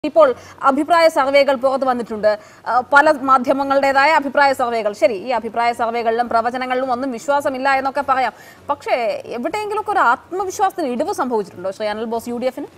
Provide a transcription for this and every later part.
ഇപ്പോൾ അഭിപ്രായ സർവേകൾ പുറത്തു വന്നിട്ടുണ്ട് ആ, പല മാധ്യമങ്ങളുടേതായ അഭിപ്രായ സർവേകൾ ശരി ഈ അഭിപ്രായ സർവേകളിലും പ്രവചനങ്ങളിലും ഒന്നും വിശ്വാസമില്ല എന്നൊക്കെ പറയാം പക്ഷേ എവിടെയെങ്കിലുമൊക്കെ ഒരു ആത്മവിശ്വാസത്തിന് ഇടിവ് സംഭവിച്ചിട്ടുണ്ടോ ശ്രീ അനിൽ ബോസ് യു ഡി എഫിന്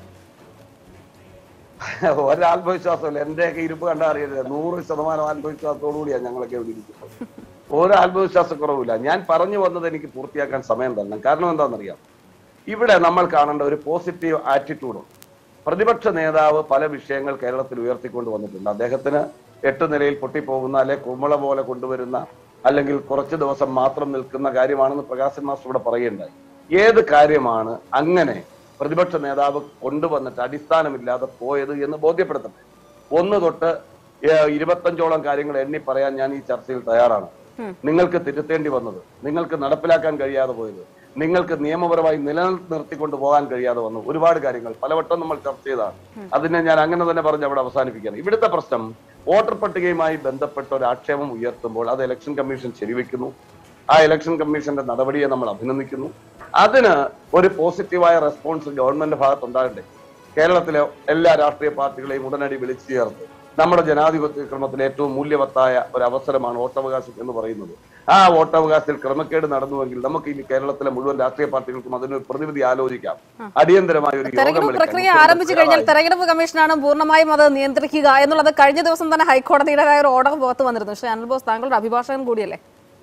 ഒരാത്മവിശ്വാസമില്ല എന്റെയൊക്കെ ഇരിപ്പ് കണ്ടാ അറിയരുത് നൂറ് ശതമാനം ആത്മവിശ്വാസത്തോടു കൂടിയാണ് ഞങ്ങളൊക്കെ ഇവിടെ ഇരിക്കുന്നത് ഒരു ആത്മവിശ്വാസക്കുറവില്ല ഞാൻ പറഞ്ഞു വന്നത് എനിക്ക് പൂർത്തിയാക്കാൻ സമയം തരണം കാരണം എന്താണെന്നറിയാം ഇവിടെ നമ്മൾ കാണേണ്ട ഒരു പോസിറ്റീവ് ആറ്റിറ്റ്യൂഡും പ്രതിപക്ഷ നേതാവ് പല വിഷയങ്ങൾ കേരളത്തിൽ ഉയർത്തിക്കൊണ്ട് വന്നിട്ടുണ്ട് അദ്ദേഹത്തിന് എട്ട് നിലയിൽ പൊട്ടിപ്പോകുന്ന അല്ലെ കുമ്മള പോലെ കൊണ്ടുവരുന്ന അല്ലെങ്കിൽ കുറച്ച് ദിവസം മാത്രം നിൽക്കുന്ന കാര്യമാണെന്ന് പ്രകാശൻ മാസ്റ്റർ ഇവിടെ പറയുകയുണ്ടായി ഏത് കാര്യമാണ് അങ്ങനെ പ്രതിപക്ഷ നേതാവ് കൊണ്ടുവന്നിട്ട് അടിസ്ഥാനമില്ലാതെ പോയത് എന്ന് ബോധ്യപ്പെടുത്തട്ടെ ഒന്ന് തൊട്ട് ഏഹ്, ഇരുപത്തഞ്ചോളം കാര്യങ്ങൾ എണ്ണി പറയാൻ ഞാൻ ഈ ചർച്ചയിൽ തയ്യാറാണ് നിങ്ങൾക്ക് തിരുത്തേണ്ടി വന്നത് നിങ്ങൾക്ക് നടപ്പിലാക്കാൻ കഴിയാതെ പോയത് നിങ്ങൾക്ക് നിയമപരമായി നിലനിർത്തിക്കൊണ്ട് പോകാൻ കഴിയാതെ വന്നു ഒരുപാട് കാര്യങ്ങൾ പലവട്ടം നമ്മൾ ചർച്ച ചെയ്തതാണ് അതിനെ ഞാൻ അങ്ങനെ തന്നെ പറഞ്ഞ് അവിടെ അവസാനിപ്പിക്കുകയാണ് ഇവിടുത്തെ പ്രശ്നം വോട്ടർ പട്ടികയുമായി ബന്ധപ്പെട്ട ഒരു ആക്ഷേപം ഉയർത്തുമ്പോൾ അത് ഇലക്ഷൻ കമ്മീഷൻ ശരിവെക്കുന്നു ആ ഇലക്ഷൻ കമ്മീഷന്റെ നടപടിയെ നമ്മൾ അഭിനന്ദിക്കുന്നു അതിന് ഒരു പോസിറ്റീവായ റെസ്പോൺസ് ഗവൺമെന്റ് ഭാഗത്ത് ഉണ്ടാകട്ടെ കേരളത്തിലെ എല്ലാ രാഷ്ട്രീയ പാർട്ടികളെയും ഉടനടി വിളിച്ചു ചേർത്ത് നമ്മുടെ ജനാധിപത്യ ക്രമത്തിൽ ഏറ്റവും മൂല്യവത്തായ ഒരു അവസരമാണ് വോട്ടവകാശം എന്ന് പറയുന്നത് ആ വോട്ടവകാശത്തിൽ ക്രമക്കേട് നടന്നുവെങ്കിൽ നമുക്ക് ഇനി കേരളത്തിലെ മുഴുവൻ രാഷ്ട്രീയ പാർട്ടികൾക്കും അതിനൊരു പ്രതിവിധി ആലോചിക്കാം അടിയന്തരമായ ഒരു യോഗം തെരഞ്ഞെടുപ്പ് വിളിക്കാം. പ്രക്രിയ മുഖ്യമന്ത്രി ആരംഭിച്ചു കഴിഞ്ഞാൽ തയ്യാറായി. തെരഞ്ഞെടുപ്പ് കമ്മീഷനാണ് പൂർണ്ണമായും അത് നിയന്ത്രിക്കുക എന്നുള്ളത് കഴിഞ്ഞ ദിവസം തന്നെ ഹൈക്കോടതിയുടേതായ ഒരു ഓർഡർ പുറത്തു വന്നിരുന്നു ശ്രീ അനിൽ ബോസ് താങ്കളുടെ അഭിഭാഷകൻ കൂടിയല്ലേ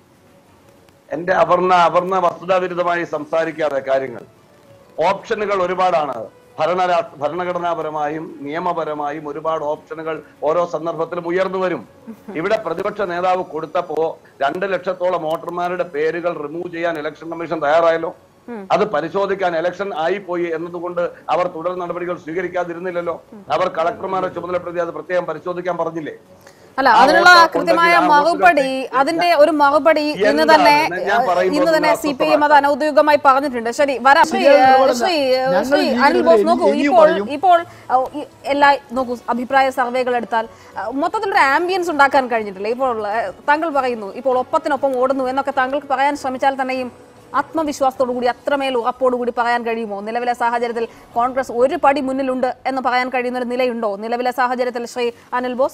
എന്റെ അപർണ അപർണ വസ്തുതാവിരുദ്ധമായി സംസാരിക്കാതെ കാര്യങ്ങൾ ഓപ്ഷനുകൾ ഒരുപാടാണ് ഭരണ ഭരണഘടനാപരമായും നിയമപരമായും ഒരുപാട് ഓപ്ഷനുകൾ ഓരോ സന്ദർഭത്തിലും ഉയർന്നു വരും ഇവിടെ പ്രതിപക്ഷ നേതാവ് കൊടുത്തപ്പോ രണ്ട് ലക്ഷത്തോളം വോട്ടർമാരുടെ പേരുകൾ റിമൂവ് ചെയ്യാൻ ഇലക്ഷൻ കമ്മീഷൻ തയ്യാറായല്ലോ അത് പരിശോധിക്കാൻ ഇലക്ഷൻ ആയിപ്പോയി എന്നതുകൊണ്ട് അവർ തുടർ നടപടികൾ സ്വീകരിക്കാതിരുന്നില്ലല്ലോ അവർ കളക്ടർമാരെ ചുമതലപ്പെടുത്തി അത് പ്രത്യേകം പരിശോധിക്കാൻ പറഞ്ഞില്ലേ അല്ല ആ അതിനുള്ള വോട്ട് കൃത്യമായ ഉണ്ടെങ്കിൽ ആ മറുപടി വോട്ടുകൾ അതിന്റെ ഒരു മറുപടി ഇന്ന് എന്താണ്? തന്നെ ഞാൻ പറയുമ്പോൾ ഇന്ന് തന്നെ നിങ്ങൾ സി പി ഐ അത് അനൌദ്യോഗികമായി പറഞ്ഞിട്ടുണ്ട് ശരി വരാം ശ്രീ ശരിയായ നിലപാടല്ല. ശ്രീ ഞങ്ങൾ ശ്രീ ഈ അനിൽ ബോസ് രീതിയിൽ നോക്കൂ ഇനിയും ഇപ്പോൾ പറയും. ഇപ്പോൾ അഹ്, ഈ എല്ലാ നോക്കൂ അഭിപ്രായ സർവേകൾ എടുത്താൽ അഹ്, മൊത്തത്തിലൊരു ആംബിയൻസ് ഉണ്ടാക്കാൻ കഴിഞ്ഞിട്ടില്ല ഇപ്പോൾ അഹ്, താങ്കൾ പറയുന്നു ഇപ്പോൾ ഒപ്പത്തിനൊപ്പം ഓടുന്നു എന്നൊക്കെ താങ്കൾക്ക് പറയാൻ ശ്രമിച്ചാൽ തന്നെയും ആത്മവിശ്വാസത്തോടു കൂടി അത്രമേൽ ഉറപ്പോടുകൂടി പറയാൻ കഴിയുമോ നിലവിലെ സാഹചര്യത്തിൽ കോൺഗ്രസ് ഒരു പടി മുന്നിലുണ്ട് എന്ന് പറയാൻ കഴിയുന്ന ഒരു നിലയുണ്ടോ നിലവിലെ സാഹചര്യത്തിൽ ശ്രീ അനിൽ ബോസ്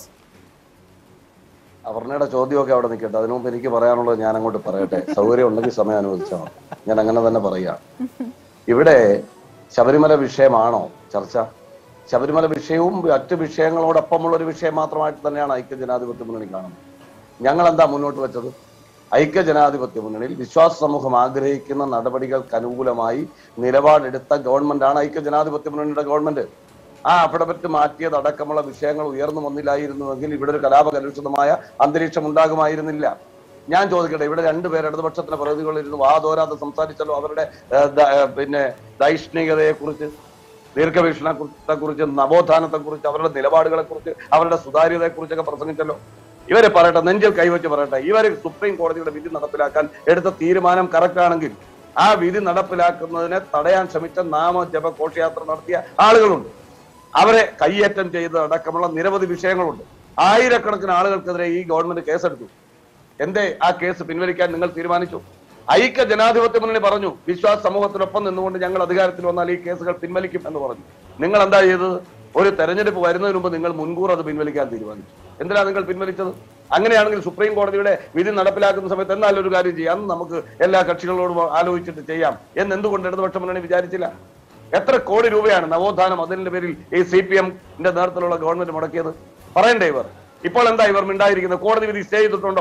അപർണയുടെ ചോദ്യമൊക്കെ അവിടെ നിൽക്കട്ടെ അതിനു മുമ്പ് എനിക്ക് പറയാനുള്ളത് ഞാൻ അങ്ങോട്ട് പറയട്ടെ സൗകര്യം ഉണ്ടെങ്കിൽ സമയം അനുവദിച്ചാൽ മതി ഞാൻ അങ്ങനെ തന്നെ പറയാം ഇവിടെ ശബരിമല വിഷയമാണോ ചർച്ച ശബരിമല വിഷയവും മറ്റ് വിഷയങ്ങളോടൊപ്പമുള്ള ഒരു വിഷയം മാത്രമായിട്ട് തന്നെയാണ് ഐക്യ ജനാധിപത്യ മുന്നണി കാണുന്നത് ഞങ്ങൾ എന്താ മുന്നോട്ട് വെച്ചത് ഐക്യ ജനാധിപത്യ മുന്നണിയിൽ വിശ്വാസ സമൂഹം ആഗ്രഹിക്കുന്ന നടപടികൾക്ക് അനുകൂലമായി നിലപാടെടുത്ത ഗവൺമെന്റാണ് ഐക്യ ജനാധിപത്യ മുന്നണിയുടെ ഗവൺമെന്റ് ആ അഫിഡവിറ്റ് മാറ്റിയത് അടക്കമുള്ള വിഷയങ്ങൾ ഉയർന്നു വന്നില്ലായിരുന്നുവെങ്കിൽ ഇവിടെ ഒരു കലാപകലുഷിതമായ അന്തരീക്ഷം ഉണ്ടാകുമായിരുന്നില്ല ഞാൻ ചോദിക്കട്ടെ ഇവിടെ രണ്ടുപേർ ഇടതുപക്ഷത്തിന്റെ പ്രതിനിധികളിരുന്ന് വാതോരാതെ സംസാരിച്ചല്ലോ അവരുടെ ഏഹ്, ദ- ഏഹ്, പിന്നെ ദൈഷ്ണികതയെ കുറിച്ച് ദീർഘവീക്ഷണത്തെ കുറിച്ച് നവോത്ഥാനത്തെ കുറിച്ച് അവരുടെ നിലപാടുകളെ കുറിച്ച് അവരുടെ സുതാര്യതയെ കുറിച്ചൊക്കെ പ്രസംഗിച്ചല്ലോ ഇവര് പറയട്ടെ നെഞ്ചിൽ കൈവച്ച് പറയട്ടെ ഇവര് സുപ്രീം കോടതിയുടെ വിധി നടപ്പിലാക്കാൻ എടുത്ത തീരുമാനം കറക്റ്റ് ആണെങ്കിൽ ആ വിധി നടപ്പിലാക്കുന്നതിനെ തടയാൻ ശ്രമിച്ച നാമജപ ഘോഷയാത്ര നടത്തിയ ആളുകളുണ്ട് അവരെ കയ്യേറ്റം ചെയ്ത് അടക്കമുള്ള നിരവധി വിഷയങ്ങളുണ്ട് ആയിരക്കണക്കിന് ആളുകൾക്കെതിരെ ഈ ഗവൺമെന്റ് കേസെടുത്തു എന്തേ ആ കേസ് പിൻവലിക്കാൻ നിങ്ങൾ തീരുമാനിച്ചു ഐക്യ ജനാധിപത്യ മുന്നണി പറഞ്ഞു വിശ്വാസ സമൂഹത്തിനൊപ്പം നിന്നുകൊണ്ട് ഞങ്ങൾ അധികാരത്തിൽ വന്നാൽ ഈ കേസുകൾ പിൻവലിക്കും എന്ന് പറഞ്ഞു നിങ്ങൾ എന്താ ചെയ്തത് ഒരു തെരഞ്ഞെടുപ്പ് വരുന്നതിന് മുമ്പ് നിങ്ങൾ മുൻകൂർ അത് പിൻവലിക്കാൻ തീരുമാനിച്ചു എന്തിനാ നിങ്ങൾ പിൻവലിച്ചത് അങ്ങനെയാണെങ്കിൽ സുപ്രീം കോടതിയുടെ വിധി നടപ്പിലാക്കുന്ന സമയത്ത് എന്നാലും ഒരു കാര്യം ചെയ്യാം അന്ന് നമുക്ക് എല്ലാ കക്ഷികളോടും ആലോചിച്ചിട്ട് ചെയ്യാം എന്ന് എന്തുകൊണ്ട് ഇടതുപക്ഷ മുന്നണി വിചാരിച്ചില്ല എത്ര കോടി രൂപയാണ് നവോത്ഥാനം അതിന്റെ പേരിൽ ഈ സി പി എമ്മിന്റെ നേതൃത്വത്തിലുള്ള ഗവൺമെന്റ് മുടക്കിയത് പറയണ്ടേ ഇവർ ഇപ്പോൾ എന്താ ഇവർ മിണ്ടായിരിക്കുന്നത് കോടതി വിധി സ്റ്റേ ചെയ്തിട്ടുണ്ടോ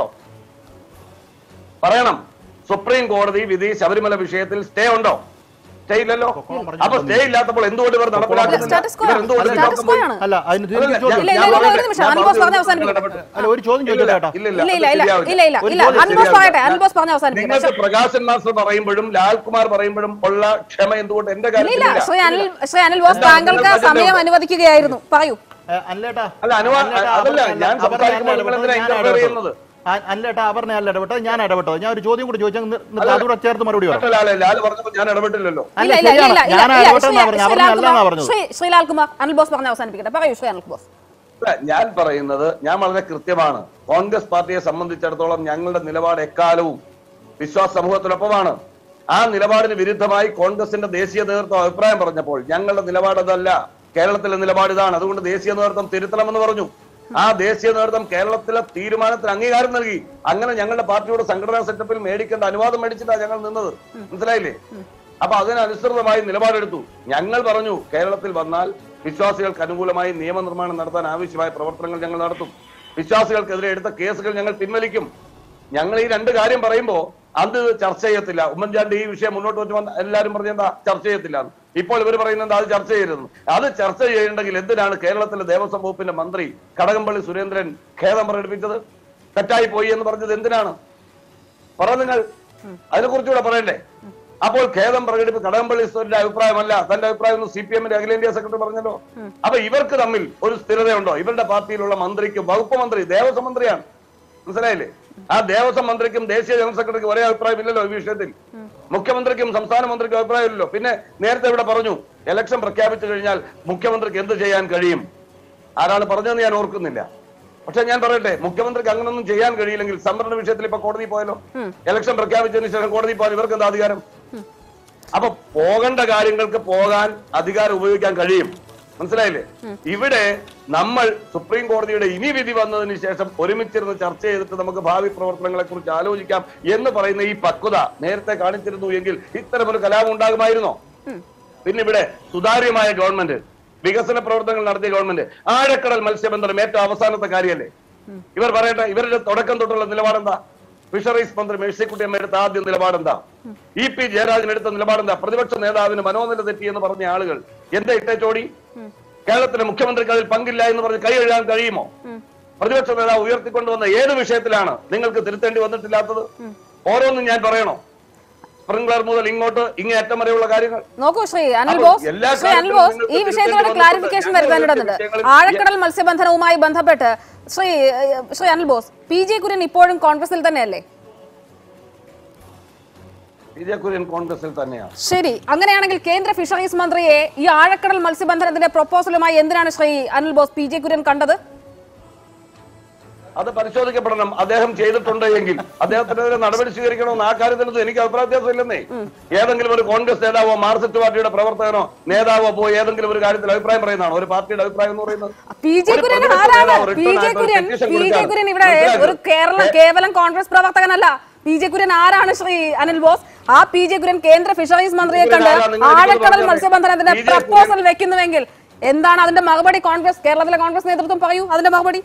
പറയണം സുപ്രീം കോടതി വിധി ശബരിമല വിഷയത്തിൽ സ്റ്റേ ഉണ്ടോ സ്റ്റേ ഇല്ലല്ലോ അപ്പൊ സ്റ്റേ ഇല്ലാത്തപ്പോൾ എന്തുകൊണ്ട് ഇവർ നടപ്പിലാക്കുന്നില്ല സ്റ്റാറ്റസ് ഇവർ എന്തുകൊണ്ട് സ്റ്റാറ്റസ് പിന്നോക്കം പോയി? ആണ് അല്ല അതിന് അതല്ല, തിരിച്ച് ചോദ്യം ഇല്ല, ഞാൻ ഇല്ല, പറഞ്ഞത് ഒരു നിമിഷം. ഞാൻ അനിൽ ബോസ് പറഞ്ഞ് പറഞ്ഞത് അവസാനിപ്പിക്കട്ടെ. അല്ല ഒരു ചോദ്യം ഇല്ല, ചോദിച്ചോട്ടെ ചേട്ടാ ഇല്ല, ഇല്ല, ഇല്ല അത് ഇല്ല ഇല്ല ശരിയാവില്ല. ഇല്ല ഇല്ല ഒരു ഇല്ല ചോദ്യം അനിൽ ബോസ് ശരിയാവില്ല. പറയട്ടെ അനിൽ ബോസ് പറഞ്ഞ അവസാനിപ്പിക്കട്ടെ നിങ്ങൾക്ക് പ്രകാശൻ മാസ്റ്റർ പറയുമ്പോഴും ലാൽകുമാർ പറയുമ്പോഴും ഉള്ള ക്ഷമ എന്തുകൊണ്ട് എന്റെ ഇല്ല ഇല്ല കാര്യത്തിൽ ശ്രീ അനിൽ ശ്രീ അനിൽ ബോസ് എന്താ, താങ്കൾക്ക് നിങ്ങൾ സമയം ബജറ്റ് അനുവദിക്കുകയായിരുന്നു പറയൂ ഏ, അല്ലേട്ടാ അല്ല, അനുവാ- അല്ലേട്ടാ, അതല്ല, അപർണ്ണ ഞാൻ അല്ല, അപർണ്ണ സംസാരിക്കുമ്പോൾ അല്ല നിങ്ങൾ എന്തിനാ ഇടപെട്ടത്, ഞാൻ interfere ഇടപെട്ടത്. ചെയ്യുന്നത്? ആ, അല്ലേട്ടാ അപർണ്ണ അല്ല ഇടപെട്ടത് ഞാൻ ഇടപെട്ടത് ഞാൻ ഒരു ചോദ്യം കൂടി ചോദിച്ചാൽ അതുകൂടെ ചേർത്ത് മറുപടി പറയാം ലാല് ലാല് പറഞ്ഞപ്പോൾ ഞാൻ ഇടപെട്ടില്ലല്ലോ അല്ല, ഇല്ല ഇല്ല ഇല്ല ശരിയാണ്. ഇല്ല ഞാൻ ഇല്ല ഇടപെട്ടെന്നാ പറഞ്ഞത്, ശ്രീ അപർണ്ണ അല്ലെന്നാ ലാൽകുമാർ പറഞ്ഞത്. ശ്രീ ശ്രീ ലാൽകുമാർ അനിൽ ബോസ് പറഞ്ഞ അവസാനിപ്പിക്കട്ടെ പറയൂ ശ്രീ അനിൽ ബോസ് അല്ല, ഞാൻ പറയുന്നത് ഞാൻ വളരെ കൃത്യമാണ് കോൺഗ്രസ് പാർട്ടിയെ സംബന്ധിച്ചിടത്തോളം ഞങ്ങളുടെ നിലപാട് എക്കാലവും വിശ്വാസ സമൂഹത്തിനൊപ്പമാണ് ആ നിലപാടിന് വിരുദ്ധമായി കോൺഗ്രസിന്റെ ദേശീയ നേതൃത്വം അഭിപ്രായം പറഞ്ഞപ്പോൾ ഞങ്ങളുടെ നിലപാട് അതല്ല കേരളത്തിലെ നിലപാട് ഇതാണ് അതുകൊണ്ട് ദേശീയ നേതൃത്വം തിരുത്തണമെന്ന് പറഞ്ഞു ആ ദേശീയ നേതൃത്വം കേരളത്തിലെ തീരുമാനത്തിന് അംഗീകാരം നൽകി അങ്ങനെ ഞങ്ങളുടെ പാർട്ടിയുടെ സംഘടനാ സെറ്റപ്പിൽ മേടിക്കേണ്ട അനുവാദം മേടിച്ചിട്ടാണ് ഞങ്ങൾ നിന്നത് മനസ്സിലായില്ലേ അപ്പൊ അതിനനുസൃതമായി നിലപാടെടുത്തു ഞങ്ങൾ പറഞ്ഞു കേരളത്തിൽ വന്നാൽ വിശ്വാസികൾക്ക് അനുകൂലമായി നിയമനിർമ്മാണം നടത്താൻ ആവശ്യമായ പ്രവർത്തനങ്ങൾ ഞങ്ങൾ നടത്തും വിശ്വാസികൾക്കെതിരെ എടുത്ത കേസുകൾ ഞങ്ങൾ പിൻവലിക്കും ഞങ്ങൾ ഈ രണ്ട് കാര്യം പറയുമ്പോ അത് ചർച്ച ചെയ്യത്തില്ല ഉമ്മൻചാണ്ടി ഈ വിഷയം മുന്നോട്ട് വെച്ച് എല്ലാവരും പറഞ്ഞെന്താ ചർച്ച ചെയ്യത്തില്ല ഇപ്പോൾ ഇവർ പറയുന്നത് അത് ചർച്ച ചെയ്യരുന്നു അത് ചർച്ച ചെയ്യണമെങ്കിൽ എന്തിനാണ് കേരളത്തിലെ ദേവസ്വം വകുപ്പിന്റെ മന്ത്രി കടകംപള്ളി സുരേന്ദ്രൻ ഖേദം പ്രകടിപ്പിച്ചത് തെറ്റായി പോയി എന്ന് പറഞ്ഞത് എന്തിനാണ് പറ നിങ്ങൾ അതിനെ കുറിച്ചുകൂടെ പറയണ്ടേ അപ്പോൾ ഖേദം പ്രകടിപ്പ് കടകംപള്ളി സുരേന്ദ്രന്റെ അഭിപ്രായമല്ല തന്റെ അഭിപ്രായം സി പി എമ്മിന്റെ അഖിലേന്ത്യാ സെക്രട്ടറി പറഞ്ഞല്ലോ അപ്പൊ ഇവർക്ക് തമ്മിൽ ഒരു സ്ഥിരതയുണ്ടോ ഇവരുടെ പാർട്ടിയിലുള്ള മന്ത്രിക്കും വകുപ്പ് മന്ത്രി ദേവസ്വം മന്ത്രിയാണ് മനസ്സിലായില്ലേ ആ ദേവസ്വം മന്ത്രിക്കും ദേശീയ ജനറൽ സെക്രട്ടറിക്കും ഒരേ അഭിപ്രായമില്ലല്ലോ ഈ വിഷയത്തിൽ മുഖ്യമന്ത്രിക്കും സംസ്ഥാന മന്ത്രിക്കും അഭിപ്രായമില്ലല്ലോ പിന്നെ നേരത്തെ ഇവിടെ പറഞ്ഞു ഇലക്ഷൻ പ്രഖ്യാപിച്ചു കഴിഞ്ഞാൽ മുഖ്യമന്ത്രിക്ക് എന്ത് ചെയ്യാൻ കഴിയും ആരാണ് പറഞ്ഞതെന്ന് ഞാൻ ഓർക്കുന്നില്ല പക്ഷെ ഞാൻ പറയട്ടെ മുഖ്യമന്ത്രിക്ക് അങ്ങനൊന്നും ചെയ്യാൻ കഴിയില്ലെങ്കിൽ സംവരണ വിഷയത്തിൽ ഇപ്പൊ കോടതി പോയല്ലോ ഇലക്ഷൻ പ്രഖ്യാപിച്ചതിന് ശേഷം കോടതി പോകാൻ ഇവർക്ക് എന്താ അധികാരം അപ്പൊ പോകേണ്ട കാര്യങ്ങൾക്ക് പോകാൻ അധികാരം ഉപയോഗിക്കാൻ കഴിയും മനസ്സിലായില്ലേ ഇവിടെ നമ്മൾ സുപ്രീം കോടതിയുടെ ഇനി വിധി വന്നതിന് ശേഷം ഒരുമിച്ചിരുന്ന് ചർച്ച ചെയ്തിട്ട് നമുക്ക് ഭാവി പ്രവർത്തനങ്ങളെ കുറിച്ച് ആലോചിക്കാം എന്ന് പറയുന്ന ഈ പക്വത നേരത്തെ കാണിച്ചിരുന്നു എങ്കിൽ ഇത്തരമൊരു കലാപം ഉണ്ടാകുമായിരുന്നോ പിന്നെ ഇവിടെ സുതാര്യമായ ഗവൺമെന്റ് വികസന പ്രവർത്തനങ്ങൾ നടത്തിയ ഗവൺമെന്റ് ആഴക്കടൽ മത്സ്യബന്ധനം ഏറ്റവും അവസാനത്തെ കാര്യമല്ലേ ഇവർ പറയട്ടെ ഇവരുടെ തുടക്കം തൊട്ടുള്ള നിലപാടെന്താ ഫിഷറീസ് മന്ത്രി മേഴ്സിക്കുട്ടിയമ്മ എടുത്ത ആദ്യ നിലപാടെന്താ ഇ പി ജയരാജൻ എടുത്ത നിലപാടെന്താ പ്രതിപക്ഷ നേതാവിന് മനോനില തെറ്റിയെന്ന് പറഞ്ഞ ആളുകൾ എന്താ ഇട്ടേച്ചോടി കേരളത്തിലെ മുഖ്യമന്ത്രിക്ക് അതിൽ പങ്കില്ല എന്ന് പറഞ്ഞ് കൈ എഴുതാൻ കഴിയുമോ പ്രതിപക്ഷ നേതാവ് ഉയർത്തിക്കൊണ്ടുവന്ന ഏത് വിഷയത്തിലാണ് നിങ്ങൾക്ക് തിരുത്തേണ്ടി വന്നിട്ടില്ലാത്തത് ഓരോന്നും ഞാൻ പറയണോ സ്പ്രിംഗ്ലർ മുതൽ ഇങ്ങോട്ട് ഇങ്ങേ അറ്റം വരെയുള്ള കാര്യങ്ങൾ നോക്കൂ ശ്രീ അനിൽ അപ്പോൾ ബോസ് എല്ലാ ശ്രീ അനിൽ കാര്യത്തിലും ബോസ് നിങ്ങൾക്ക് ഈ വിഷയത്തിലൂടെ തിരുത്തേണ്ടി ക്ലാരിഫിക്കേഷൻ വന്നിട്ടുണ്ട്. വരുത്തേണ്ടതുണ്ട് വിഷയങ്ങളിൽ- ആഴക്കടൽ മത്സ്യബന്ധനവുമായി ബന്ധപ്പെട്ട് ശ്രീ ഏഹ്, ശ്രീ അനിൽ ബോസ് പി ജെ കുര്യൻ ഇപ്പോഴും കോൺഗ്രസിൽ തന്നെയല്ലേ പി ജെ കുര്യൻ കോൺഗ്രസിൽ തന്നെയാണ് ശരി അങ്ങനെയാണെങ്കിൽ കേന്ദ്ര ഫിഷറീസ് മന്ത്രിയെ ഈ ആഴക്കടൽ മത്സ്യബന്ധനത്തിന്റെ പ്രൊപ്പോസലുമായി എന്തിനാണ് ശ്രീ അനിൽ ബോസ് പി ജെ കുര്യൻ കണ്ടത് അത് പരിശോധിക്കപ്പെടണം അദ്ദേഹം ചെയ്തിട്ടുണ്ട് എങ്കിൽ അദ്ദേഹത്തിനെതിരെ നടപടി സ്വീകരിക്കണമെന്ന് ആ കാര്യത്തിനൊന്നും എനിക്ക് അഭിപ്രായ വ്യത്യാസം ഇല്ലെന്നേ ഏതെങ്കിലും ഒരു കോൺഗ്രസ് നേതാവോ മാർക്സിസ്റ്റ് പാർട്ടിയുടെ പ്രവർത്തകനോ നേതാവോ പോയി ഏതെങ്കിലും ഒരു കാര്യത്തിൽ അഭിപ്രായം പറയുന്നതാണ് ഒരു പാർട്ടിയുടെ അഭിപ്രായം എന്ന് പറയുന്നത് പി ജെ ഒരു കുര്യൻ പ്രതിപക്ഷ ആരാണ് നേതാവ് പി return ജെ ആയിട്ട് ഒരു കുര്യൻ petition പി ജെ കൊടുക്കുകയാണ്. കുര്യൻ ഇവിടെ മനസ്സിലായോ? ഒരു കേരളം കേവലം കോൺഗ്രസ് പ്രവർത്തകനല്ല പി ജെ കുര്യൻ ആരാണ് ശ്രീ അനിൽ ബോസ് ആ പി ജെ കുര്യൻ കേന്ദ്ര ഫിഷറീസ് മന്ത്രിയെ കുര്യൻ കണ്ട് ആരാ? നിങ്ങൾ എനിക്ക് ആഴക്കടൽ പറഞ്ഞാൽ മത്സ്യബന്ധനത്തിന്റെ പി ജെ കുര്യൻ- പ്രപ്പോസൽ വെക്കുന്നുവെങ്കിൽ എന്താണ് അതിന്റെ മറുപടി കോൺഗ്രസ് കേരളത്തിലെ കോൺഗ്രസ് നേതൃത്വം പറയൂ അതിന്റെ മറുപടി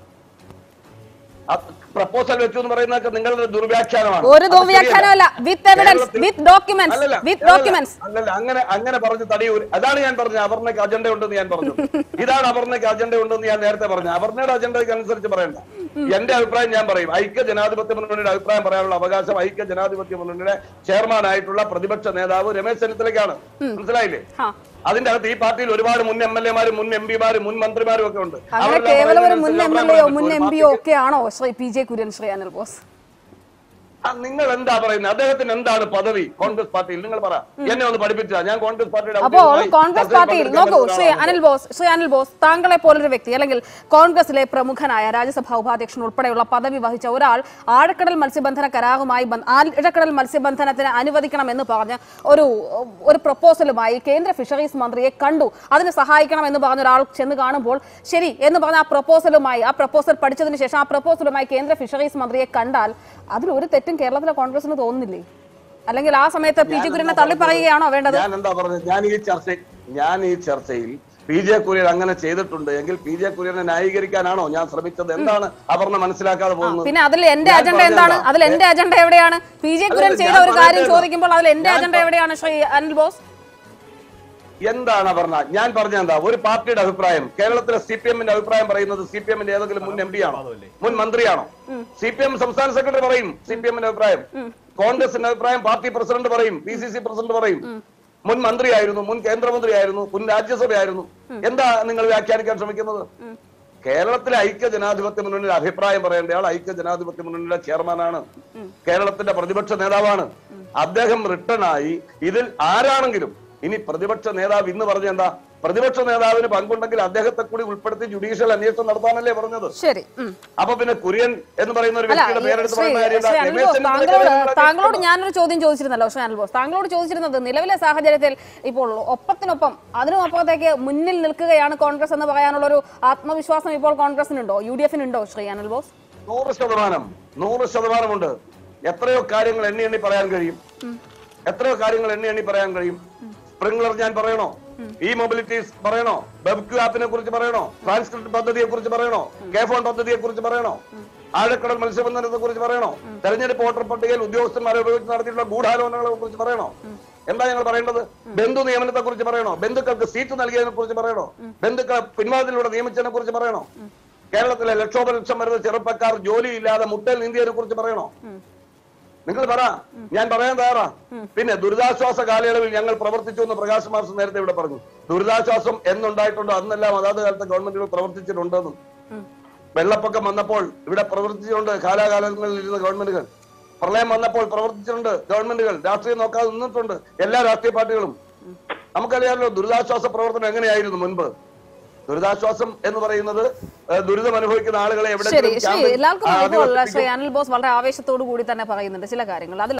പ്രപ്പോസൽ വെച്ചു എന്ന് പറയുന്നതൊക്കെ നിങ്ങളുടെ ദുർവ്യാഖ്യാനമാണ് ഒരു അത് ദുർവ്യാഖ്യാനമല്ല ശരിയല്ല. വിത്ത് എവിഡൻസ് കേരളത്തിൽ- വിത്ത് ഡോക്യുമെന്റ്സ് അല്ലല്ല, വിത്ത് അല്ലല്ല, ഡോക്യുമെന്റ്സ് അല്ലല്ല അങ്ങനെ അങ്ങനെ പറഞ്ഞ് തടിയൂര് അതാണ് ഞാൻ പറഞ്ഞത് അപർണയ്ക്ക് അജണ്ട ഉണ്ടെന്ന് ഞാൻ പറഞ്ഞു ഇതാണ് അപർണയ്ക്ക് അജണ്ട ഉണ്ടെന്ന് ഞാൻ നേരത്തെ പറഞ്ഞു അപർണയുടെ അജണ്ടയ്ക്ക് അനുസരിച്ച് പറയണ്ട എന്റെ അഭിപ്രായം ഞാൻ പറയും ഐക്യ ജനാധിപത്യ മുന്നണിയുടെ അഭിപ്രായം പറയാനുള്ള അവകാശം ഐക്യ ജനാധിപത്യ മുന്നണിയുടെ ചെയർമാൻ ആയിട്ടുള്ള പ്രതിപക്ഷ നേതാവ് രമേശ് ചെന്നിത്തലയ്ക്കാണ് മനസ്സിലായില്ലേ ആ. അതിന്റെ അകത്ത് ഈ പാർട്ടിയിൽ ഒരുപാട് മുൻ എം എൽ എമാരും മുൻ എം പിമാരും മുൻ മന്ത്രിമാരും ഒക്കെ ഉണ്ട് അങ്ങനെ അവരെല്ലാം കേവലം ഒരു മുൻ എം പറയുന്നതിനനുസരിച്ച് എൽ എയോ അഭിപ്രായം മുൻ പറയും. എം ഒരു പിയോ പാർട്ടിക്ക് ഒക്കെ ആണോ ശ്രീ പി ജെ കുര്യൻ ശ്രീ അനിൽ ബോസ് ആ, നിങ്ങൾ എന്താ പറയുന്നത് അദ്ദേഹത്തിന് എന്താണ് പദവി കോൺഗ്രസ് പാർട്ടിയിൽ നിങ്ങൾ പറ എന്നെ ഒന്ന് പഠിപ്പിച്ചാ ഞാൻ കോൺഗ്രസ് പാർട്ടിയുടെ അപ്പോൾ ഔദ്യോഗികമായി കോൺഗ്രസ് ചർച്ചയിൽ പാർട്ടിയിൽ പങ്കെടുക്കാൻ നോക്കൂ പറ്റുന്ന ശ്രീ ഒരാളാണ്. അനിൽ ബോസ് ശ്രീ അനിൽ ബോസ് താങ്കളെ പോലൊരു വ്യക്തി അല്ലെങ്കിൽ കോൺഗ്രസിലെ പ്രമുഖനായ രാജ്യസഭാ ഉപാധ്യക്ഷൻ ഉൾപ്പെടെയുള്ള പദവി വഹിച്ച ഒരാൾ ആഴക്കടൽ മത്സ്യബന്ധന കരാറുമായി ബന്ധ- ആഴക്കടൽ മത്സ്യബന്ധനത്തിന് അനുവദിക്കണം എന്ന് പറഞ്ഞ് ഒരു ഒരു പ്രപ്പോസലുമായി കേന്ദ്ര ഫിഷറീസ് മന്ത്രിയെ കണ്ടു അതിന് സഹായിക്കണം എന്ന് പറഞ്ഞ ഒരാൾ ചെന്ന് കാണുമ്പോൾ ശരി എന്ന് പറഞ്ഞ ആ പ്രപ്പോസലുമായി ആ പ്രപ്പോസൽ പഠിച്ചതിന് ശേഷം ആ പ്രപ്പോസലുമായി കേന്ദ്ര ഫിഷറീസ് മന്ത്രിയെ കണ്ടാൽ അതിൽ ഒരു തെറ്റും കേരളത്തിലെ കോൺഗ്രസിന് തോന്നുന്നില്ലേ അല്ലെങ്കിൽ ആ സമയത്ത് പി ജി കുര്യനെ തള്ളി പറയുകയാണോ വേണ്ടത് ഞാൻ എന്താ പറഞ്ഞത് ഞാൻ ഈ ചർച്ച ഞാൻ ഈ ചർച്ചയിൽ പി ജെ കുര്യൻ അങ്ങനെ ചെയ്തിട്ടുണ്ട് എങ്കിൽ പി ജെ കുര്യനെ ന്യായീകരിക്കാനാണോ ഞാൻ ശ്രമിച്ചത് എന്താണ് അപർണ മനസ്സിലാക്കാതെ പോകുന്നത് പിന്നെ അതിൽ എന്റെ ഞാൻ അജണ്ട പറഞ്ഞത് എന്താണ് എന്താ? അതിൽ എന്റെ അജണ്ട എവിടെയാണ് പി ജെ കുര്യൻ അല്ലല്ല, ചെയ്ത ഞാൻ ഒരു കാര്യം പറയട്ടെ. ചോദിക്കുമ്പോൾ അതിൽ എന്റെ ഞാൻ അജണ്ട പ- എവിടെയാണ് ശ്രീ അനിൽ ബോസ് എന്താണ് അപർണ ഞാൻ പറഞ്ഞ എന്താ ഒരു പാർട്ടിയുടെ അഭിപ്രായം കേരളത്തിലെ സി പി എമ്മിന്റെ അഭിപ്രായം പറയുന്നത് സി പി എമ്മിന്റെ ഏതെങ്കിലും മുൻ എം പി ആണോ മുൻ മന്ത്രിയാണോ സി പി എം സംസ്ഥാന സെക്രട്ടറി പറയും സി പി എമ്മിന്റെ അഭിപ്രായം കോൺഗ്രസിന്റെ അഭിപ്രായം പാർട്ടി പ്രസിഡന്റ് പറയും പി സി സി പ്രസിഡന്റ് പറയും മുൻ മന്ത്രിയായിരുന്നു മുൻ കേന്ദ്രമന്ത്രിയായിരുന്നു മുൻ രാജ്യസഭയായിരുന്നു എന്താ നിങ്ങൾ വ്യാഖ്യാനിക്കാൻ ശ്രമിക്കുന്നത് കേരളത്തിലെ ഐക്യ ജനാധിപത്യ മുന്നണിയുടെ അഭിപ്രായം പറയേണ്ടയാൾ ഐക്യ ജനാധിപത്യ മുന്നണിയുടെ ചെയർമാനാണ് കേരളത്തിന്റെ പ്രതിപക്ഷ നേതാവാണ് അദ്ദേഹം റിട്ടേൺ ആയി ഇതിൽ ആരാണെങ്കിലും ഇനി പ്രതിപക്ഷ നേതാവ് ഇന്ന് പറഞ്ഞ എന്താ പ്രതിപക്ഷ നേതാവിന് പങ്കുണ്ടെങ്കിൽ അദ്ദേഹത്തെ കൂടി ഉൾപ്പെടുത്തി ജുഡീഷ്യൽ അന്വേഷണം നടത്താനല്ലേ പറഞ്ഞത് ശരി ഉം. അപ്പൊ പിന്നെ കുര്യൻ എന്ന് പറയുന്ന ഒരു അല്ല വ്യക്തിയുടെ ഈ പേരെടുത്ത് ശ്രീ പറയുന്ന കാര്യം എന്താ? ശ്രീ അനിൽ രമേശ് ബോസ് ചെന്നിത്തലയ്ക്ക് താങ്കളോട് വേണ്ടി താങ്കളോട് അന്വേഷിക്കണം. ഞാനൊരു ചോദ്യം ചോദിച്ചിരുന്നല്ലോ ശ്രീ അനിൽ ബോസ് താങ്കളോട് ചോദിച്ചിരുന്നത് നിലവിലെ സാഹചര്യത്തിൽ ഇപ്പോൾ ഒപ്പത്തിനൊപ്പം അതിനും അപ്പുറത്തേക്ക് മുന്നിൽ നിൽക്കുകയാണ് കോൺഗ്രസ് എന്ന് പറയാനുള്ള ഒരു ആത്മവിശ്വാസം ഇപ്പോൾ കോൺഗ്രസിനുണ്ടോ യു ഡി എഫിനുണ്ടോ ശ്രീ അനിൽ ബോസ് നൂറ് ശതമാനം നൂറ് ശതമാനമുണ്ട് എത്രയോ കാര്യങ്ങൾ എണ്ണി എണ്ണി പറയാൻ കഴിയും എത്രയോ കാര്യങ്ങൾ എണ്ണി എണ്ണി പറയാൻ കഴിയും സ്പ്രിംഗ്ലർ ഞാൻ പറയണോ ഈ മൊബിലിറ്റീസ് പറയണോ വെബ്ക്യൂ ആപ്പിനെ കുറിച്ച് പറയണോ ട്രാൻസ്ക്രിപ്റ്റ് പദ്ധതിയെ കുറിച്ച് പറയണോ കെ ഫോൺ പദ്ധതിയെ കുറിച്ച് പറയണോ ആഴക്കടൽ മത്സ്യബന്ധനത്തെ കുറിച്ച് പറയണോ തെരഞ്ഞെടുപ്പ് വോട്ടർ പട്ടികയിൽ ഉദ്യോഗസ്ഥന്മാരെ ഉപയോഗിച്ച് നടത്തിയിട്ടുള്ള ഗൂഢാലോചനകളെ കുറിച്ച് പറയണോ എന്താ ഞങ്ങൾ പറയേണ്ടത് ബന്ധു നിയമനത്തെ കുറിച്ച് പറയണോ ബന്ധുക്കൾക്ക് സീറ്റ് നൽകിയതിനെ കുറിച്ച് പറയണോ ബന്ധുക്കളെ പിൻവാതിലൂടെ നിയമിച്ചതിനെ കുറിച്ച് പറയണോ കേരളത്തിലെ ലക്ഷോപലക്ഷം വരുന്ന ചെറുപ്പക്കാർ ജോലിയില്ലാതെ മുട്ടൽ നീന്തിയതിനെ കുറിച്ച് പറയണോ നിങ്ങൾ പറ ഞാൻ പറയാൻ തയ്യാറാ പിന്നെ ദുരിതാശ്വാസ കാലയളവിൽ ഞങ്ങൾ പ്രവർത്തിച്ചു എന്ന് പ്രകാശ് മാസ്റ്റർ നേരത്തെ ഇവിടെ പറഞ്ഞു ദുരിതാശ്വാസം എന്നുണ്ടായിട്ടുണ്ടോ അന്നെല്ലാം അതാത് കാലത്തെ ഗവൺമെന്റുകൾ പ്രവർത്തിച്ചിട്ടുണ്ടെന്നും വെള്ളപ്പൊക്കം വന്നപ്പോൾ ഇവിടെ പ്രവർത്തിച്ചിട്ടുണ്ട് കാലാകാലങ്ങളിൽ ഇരുന്ന ഗവൺമെന്റുകൾ പ്രളയം വന്നപ്പോൾ പ്രവർത്തിച്ചിട്ടുണ്ട് ഗവൺമെന്റുകൾ രാഷ്ട്രീയം നോക്കാതെ നിന്നിട്ടുണ്ട് എല്ലാ രാഷ്ട്രീയ പാർട്ടികളും നമുക്കറിയാമല്ലോ ദുരിതാശ്വാസ പ്രവർത്തനം എങ്ങനെയായിരുന്നു മുൻപ് ദുരിതാശ്വാസം എന്ന് പറയുന്നത് ഏഹ്, ദുരിതം അനുഭവിക്കുന്ന ആളുകളെ ശരി എവിടെയെങ്കിലും ശ്രീ ക്യാമ്പിൽ എല്ലാവർക്കും ഇപ്പോൾ ആധിപത്യത്തിലേക്ക് ശ്രീ അനിൽ ബോസ് വളരെ ആവേശത്തോടു കൂടി തന്നെ പറയുന്നുണ്ട് ചില കാര്യങ്ങൾ അതിൽ